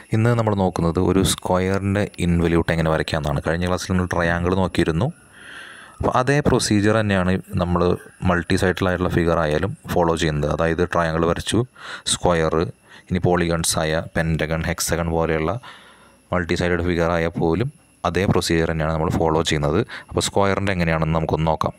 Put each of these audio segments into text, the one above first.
ഇന്ന് നമ്മൾ നോക്കുന്നത് ഒരു സ്ക്വയറിൻ്റെ ഇൻവല്യൂട്ട് എങ്ങനെ വരയ്ക്കാമെന്നാണ് കഴിഞ്ഞ ക്ലാസ്സിൽ നമ്മൾ ട്രയാങ്കിൾ നോക്കിയിരുന്നു അപ്പോൾ അതേ പ്രൊസീജിയർ തന്നെയാണ് നമ്മൾ മൾട്ടി സൈഡിലായിട്ടുള്ള ഫിഗർ ആയാലും ഫോളോ ചെയ്യുന്നത് അതായത് ട്രയാങ്കിൾ വരച്ചു സ്ക്വയർ ഇനി പോളിഗൺസ് ആയ പെൻറ്റഗൺ ഹെക്സഗൺ പോലെയുള്ള മൾട്ടി സൈഡഡ് ഫിഗർ ആയാൽ പോലും അതേ പ്രൊസീജിയർ തന്നെയാണ് നമ്മൾ ഫോളോ ചെയ്യുന്നത് അപ്പോൾ സ്ക്വയറിൻ്റെ എങ്ങനെയാണെന്ന് നമുക്കൊന്ന് നോക്കാം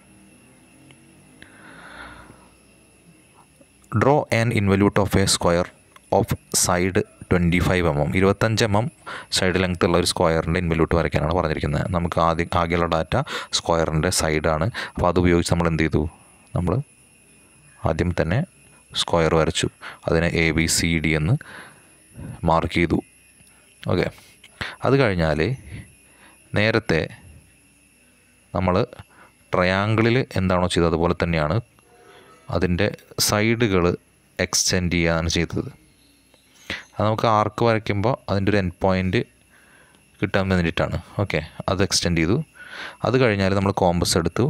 draw an involute of a square of side twenty five M M ഇരുപത്തഞ്ച് എം എം സൈഡ് ലെങ്ത് ഉള്ള ഒരു സ്ക്വയറിൻ്റെ ഇൻവല്യൂട്ട് വരയ്ക്കാനാണ് പറഞ്ഞിരിക്കുന്നത് നമുക്ക് ആദ്യം ആകെയുള്ള ഡാറ്റ സ്ക്വയറിൻ്റെ സൈഡാണ് അപ്പോൾ അത് ഉപയോഗിച്ച് നമ്മൾ എന്ത് ചെയ്തു നമ്മൾ ആദ്യം തന്നെ സ്ക്വയർ വരച്ചു അതിനെ എ ബി സി ഡി എന്ന് മാർക്ക് ചെയ്തു ഓക്കെ അത് കഴിഞ്ഞാൽ നേരത്തെ നമ്മൾ ട്രയാങ്കിളിൽ എന്താണോ ചെയ്തത് അതുപോലെ തന്നെയാണ് അതിൻ്റെ സൈഡുകൾ എക്സ്റ്റെൻഡ് ചെയ്യുകയാണ് ചെയ്തത് അത് നമുക്ക് ആർക്ക് വരയ്ക്കുമ്പോൾ അതിൻ്റെ ഒരു എൻ പോയിൻ്റ് കിട്ടാൻ വേണ്ടിയിട്ടാണ് ഓക്കെ അത് എക്സ്റ്റെൻഡ് ചെയ്തു അത് കഴിഞ്ഞാൽ നമ്മൾ കോമ്പസ് എടുത്തു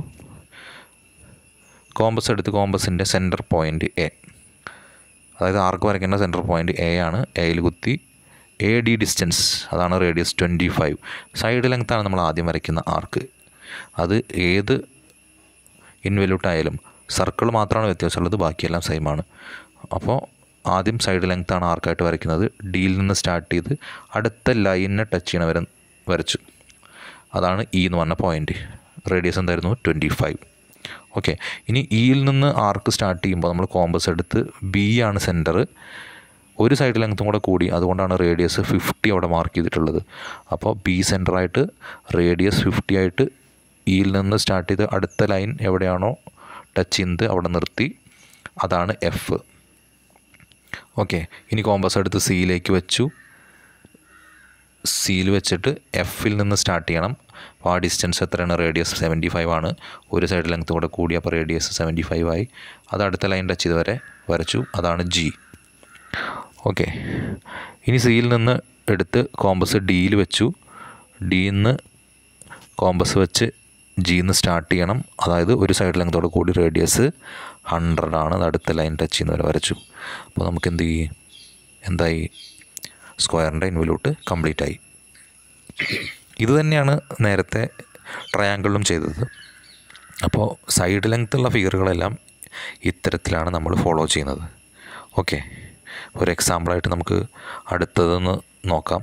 കോമ്പസ് എടുത്ത് കോമ്പസിൻ്റെ സെൻറ്റർ പോയിൻ്റ് എ അതായത് ആർക്ക് വരയ്ക്കേണ്ട സെൻറ്റർ പോയിൻ്റ് എ ആണ് എയിൽ കുത്തി എ ഡി ഡിസ്റ്റൻസ് അതാണ് റേഡിയസ് ട്വൻറ്റി ഫൈവ് സൈഡ് ലെങ്ത്താണ് നമ്മൾ ആദ്യം വരയ്ക്കുന്ന ആർക്ക് അത് ഏത് ഇൻവെല്യൂട്ട് ആയാലും സർക്കിൾ മാത്രമാണ് വ്യത്യാസമുള്ളത് ബാക്കിയെല്ലാം സെയിം ആണ് അപ്പോൾ ആദ്യം സൈഡ് ലെങ്ത്താണ് ആർക്കായിട്ട് വരയ്ക്കുന്നത് ഡിയിൽ നിന്ന് സ്റ്റാർട്ട് ചെയ്ത് അടുത്ത ലൈനിനെ ടച്ച് ചെയ്യണ വരെ വരച്ചു അതാണ് ഇ എന്ന് പറഞ്ഞ പോയിൻ്റ് റേഡിയസ് എന്തായിരുന്നു ട്വൻറ്റി ഫൈവ് ഓക്കെ ഇനി ഇയിൽ നിന്ന് ആർക്ക് സ്റ്റാർട്ട് ചെയ്യുമ്പോൾ നമ്മൾ കോമ്പസ് എടുത്ത് ബി ആണ് സെൻറ്റർ ഒരു സൈഡ് ലെങ്ത്തും കൂടെ കൂടി അതുകൊണ്ടാണ് റേഡിയസ് ഫിഫ്റ്റി അവിടെ മാർക്ക് ചെയ്തിട്ടുള്ളത് അപ്പോൾ ബി സെൻറ്ററായിട്ട് റേഡിയസ് ഫിഫ്റ്റി ആയിട്ട് ഇയിൽ നിന്ന് സ്റ്റാർട്ട് ചെയ്ത് അടുത്ത ലൈൻ എവിടെയാണോ ടച്ച് ചെയ്യുന്നത് അവിടെ നിർത്തി അതാണ് എഫ് ഓക്കെ ഇനി കോമ്പസ് എടുത്ത് സിയിലേക്ക് വെച്ചു സിയിൽ വെച്ചിട്ട് എഫിൽ നിന്ന് സ്റ്റാർട്ട് ചെയ്യണം അപ്പോൾ ആ ഡിസ്റ്റൻസ് എത്രയാണ് റേഡിയസ് സെവൻറ്റി ഫൈവ് ആണ് ഒരു സൈഡ് ലെങ്ത് കൂടെ കൂടി അപ്പോൾ റേഡിയസ് സെവൻറ്റി ഫൈവ് ആയി അത് അടുത്ത ലൈൻ ടച്ച് ചെയ്ത് വരെ വരച്ചു അതാണ് ജി ഓക്കെ ഇനി സിയിൽ നിന്ന് എടുത്ത് കോമ്പസ് ഡിയിൽ വെച്ചു ഡിയിൽ നിന്ന് കോമ്പസ് വെച്ച് ജിന്ന് സ്റ്റാർട്ട് ചെയ്യണം അതായത് ഒരു സൈഡ് ലെങ്തോട് കൂടി റേഡിയസ് ഹൺഡ്രഡ് ആണ് അത് അടുത്ത ലൈൻ ടച്ച് ചെയ്യുന്നവരെ വരച്ചു അപ്പോൾ നമുക്ക് എന്ത് ചെയ്യും എന്തായി സ്ക്വയറിൻ്റെ ഇൻവല്യൂട്ട് കംപ്ലീറ്റ് ആയി ഇത് തന്നെയാണ് നേരത്തെ ട്രയാങ്കിളിലും ചെയ്തത് അപ്പോൾ സൈഡ് ലെങ്ത് ഉള്ള ഫിഗറുകളെല്ലാം ഇത്തരത്തിലാണ് നമ്മൾ ഫോളോ ചെയ്യുന്നത് ഓക്കെ ഒരു എക്സാമ്പിളായിട്ട് നമുക്ക് അടുത്തതെന്ന് നോക്കാം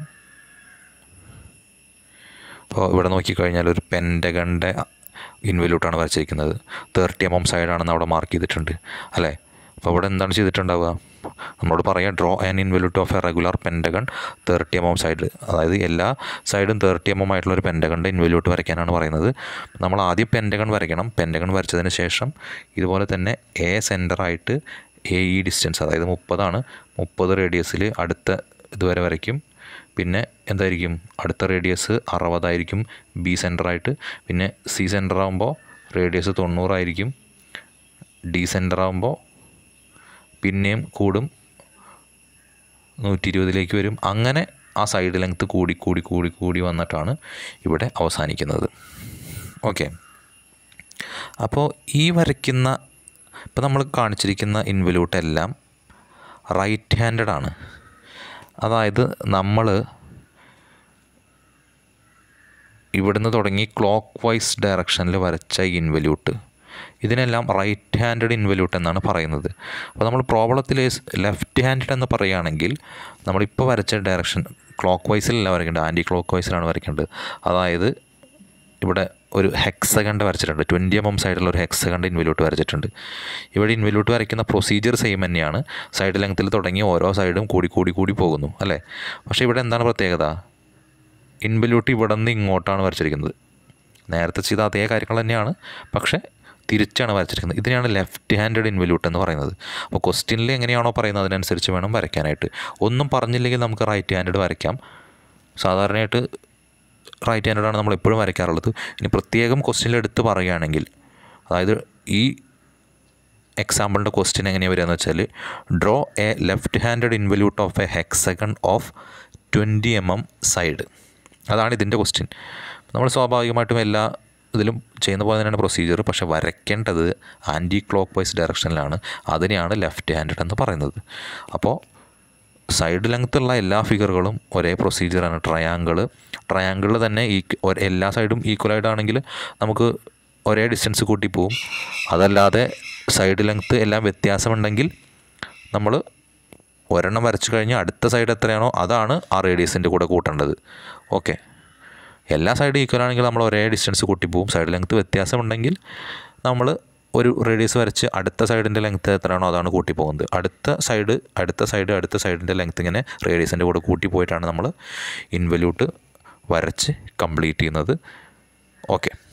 അപ്പോൾ ഇവിടെ നോക്കിക്കഴിഞ്ഞാൽ ഒരു പെൻറ്റഗണിൻ്റെ ഇൻവല്യൂട്ടാണ് വരച്ചിരിക്കുന്നത് തേർട്ടി എം എം സൈഡാണെന്ന് അവിടെ മാർക്ക് ചെയ്തിട്ടുണ്ട് അല്ലേ അപ്പോൾ ഇവിടെ എന്താണ് ചെയ്തിട്ടുണ്ടാവുക നമ്മളോട് പറയാം draw an involute of a regular pentagon thirty M M side അതായത് എല്ലാ സൈഡും തേർട്ടി എം എം ആയിട്ടുള്ള ഒരു പെൻറ്റഗണിൻ്റെ ഇൻവല്യൂട്ട് വരയ്ക്കാനാണ് പറയുന്നത് നമ്മൾ ആദ്യം പെൻറ്റഗൺ വരയ്ക്കണം പെൻറ്റഗൺ വരച്ചതിന് ശേഷം ഇതുപോലെ തന്നെ എ സെൻറ്ററായിട്ട് എ ഇ ഡിസ്റ്റൻസ് അതായത് മുപ്പതാണ് മുപ്പത് റേഡിയസിൽ അടുത്ത ഇതുവരെ വരയ്ക്കും പിന്നെ എന്തായിരിക്കും അടുത്ത റേഡിയസ് അറുപതായിരിക്കും ബി സെൻറ്ററായിട്ട് പിന്നെ സി സെൻറ്റർ ആകുമ്പോൾ റേഡിയസ് തൊണ്ണൂറായിരിക്കും ഡി സെൻറ്റർ ആകുമ്പോൾ പിന്നെയും കൂടും നൂറ്റി ഇരുപതിലേക്ക് വരും അങ്ങനെ ആ സൈഡ് ലെങ്ത്ത് കൂടി കൂടി കൂടി കൂടി വന്നിട്ടാണ് ഇവിടെ അവസാനിക്കുന്നത് ഓക്കെ അപ്പോൾ ഈ വരയ്ക്കുന്ന ഇപ്പോൾ നമ്മൾ കാണിച്ചിരിക്കുന്ന ഇൻവല്യൂട്ട് എല്ലാം റൈറ്റ് ഹാൻഡഡ് ആണ് അതായത് നമ്മൾ ഇവിടുന്ന് തുടങ്ങി ക്ലോക്ക് വൈസ് ഡയറക്ഷനിൽ വരച്ച ഇൻവല്യൂട്ട് ഇതിനെല്ലാം റൈറ്റ് ഹാൻഡഡ് ഇൻവല്യൂട്ട് എന്നാണ് പറയുന്നത് അപ്പോൾ നമ്മൾ പ്രോബ്ലത്തിൽ ലെഫ്റ്റ് ഹാൻഡഡ് എന്ന് പറയുകയാണെങ്കിൽ നമ്മളിപ്പോൾ വരച്ച ഡയറക്ഷൻ ക്ലോക്ക് വൈസിലല്ല വരയ്ക്കേണ്ടത് ആൻറ്റി ക്ലോക്ക് വൈസിലാണ് വരയ്ക്കേണ്ടത് അതായത് ഇവിടെ ഒരു ഹെക്സകണ്ട് വരച്ചിട്ടുണ്ട് ട്വൻറ്റി എം എം സൈഡിലുള്ള ഒരു ഹെക്സകണ്ട് ഇൻവല്യൂട്ട് വരച്ചിട്ടുണ്ട് ഇവിടെ ഇൻവല്യൂട്ട് വരയ്ക്കുന്ന പ്രൊസീജിയർ സെയിം തന്നെയാണ് സൈഡ് ലെങ്ത്തിൽ തുടങ്ങി ഓരോ സൈഡും കൂടി കൂടി കൂടി പോകുന്നു അല്ലേ പക്ഷേ ഇവിടെ എന്താണ് പ്രത്യേകത ഇൻവല്യൂട്ട് ഇവിടെ നിന്ന് ഇങ്ങോട്ടാണ് വരച്ചിരിക്കുന്നത് നേരത്തെ ചെയ്ത അതേ കാര്യങ്ങൾ തന്നെയാണ് പക്ഷേ തിരിച്ചാണ് വരച്ചിരിക്കുന്നത് ഇതിനെയാണ് ലെഫ്റ്റ് ഹാൻഡഡ് ഇൻവല്യൂട്ട് എന്ന് പറയുന്നത് അപ്പോൾ ക്വസ്റ്റ്യനിൽ എങ്ങനെയാണോ പറയുന്നത് അതിനനുസരിച്ച് വേണം വരയ്ക്കാനായിട്ട് ഒന്നും പറഞ്ഞില്ലെങ്കിൽ നമുക്ക് റൈറ്റ് ഹാൻഡഡ് വരയ്ക്കാം സാധാരണയായിട്ട് റൈറ്റ് ഹാൻഡാണ് നമ്മൾ എപ്പോഴും വരയ്ക്കാറുള്ളത് ഇനി പ്രത്യേകം ക്വസ്റ്റ്യനിൽ എടുത്ത് പറയുകയാണെങ്കിൽ അതായത് ഈ എക്സാമ്പിളിൻ്റെ ക്വസ്റ്റ്യൻ എങ്ങനെയാണ് വരിക എന്ന് വെച്ചാൽ draw a left handed involute of a hexagon of twenty M M side അതാണ് ഇതിൻ്റെ ക്വസ്റ്റ്യൻ നമ്മൾ സ്വാഭാവികമായിട്ടും എല്ലാ ഇതിലും ചെയ്യുന്ന പോലെ തന്നെയാണ് പ്രൊസീജിയർ പക്ഷേ വരയ്ക്കേണ്ടത് ആൻറ്റി ക്ലോക്ക് വൈസ് ഡയറക്ഷനിലാണ് അതിനെയാണ് ലെഫ്റ്റ് ഹാൻഡഡ് എന്ന് പറയുന്നത് അപ്പോൾ സൈഡ് ലെങ്ത് ഉള്ള എല്ലാ ഫിഗറുകളും ഒരേ പ്രൊസീജിയറാണ് ട്രയാങ്കിൾ ട്രയാങ്കിളിൽ തന്നെ ഈ എല്ലാ സൈഡും ഈക്വലായിട്ട് ആണെങ്കിൽ നമുക്ക് ഒരേ ഡിസ്റ്റൻസ് കൂട്ടി പോവും അതല്ലാതെ സൈഡ് ലെങ്ത് എല്ലാം വ്യത്യാസമുണ്ടെങ്കിൽ നമ്മൾ ഒരെണ്ണം വരച്ചു കഴിഞ്ഞാൽ അടുത്ത സൈഡ് എത്രയാണോ അതാണ് ആ റേഡിയസിൻ്റെ കൂടെ കൂട്ടേണ്ടത് ഓക്കെ എല്ലാ സൈഡും ഈക്വൽ ആണെങ്കിൽ നമ്മൾ ഒരേ ഡിസ്റ്റൻസ് കൂട്ടി പോവും സൈഡ് ലെങ്ത് വ്യത്യാസമുണ്ടെങ്കിൽ നമ്മൾ ഒരു റേഡിയസ് വരച്ച് അടുത്ത സൈഡിൻ്റെ ലെങ്ത് എത്രയാണോ അതാണ് കൂട്ടി പോകുന്നത് അടുത്ത സൈഡ് അടുത്ത സൈഡ് അടുത്ത സൈഡിൻ്റെ ലെങ്ത് ഇങ്ങനെ റേഡിയസിൻ്റെ കൂടെ കൂട്ടി പോയിട്ടാണ് നമ്മൾ ഇൻവല്യൂട്ട് വരച്ച് കംപ്ലീറ്റ് ചെയ്യുന്നത് ഓക്കെ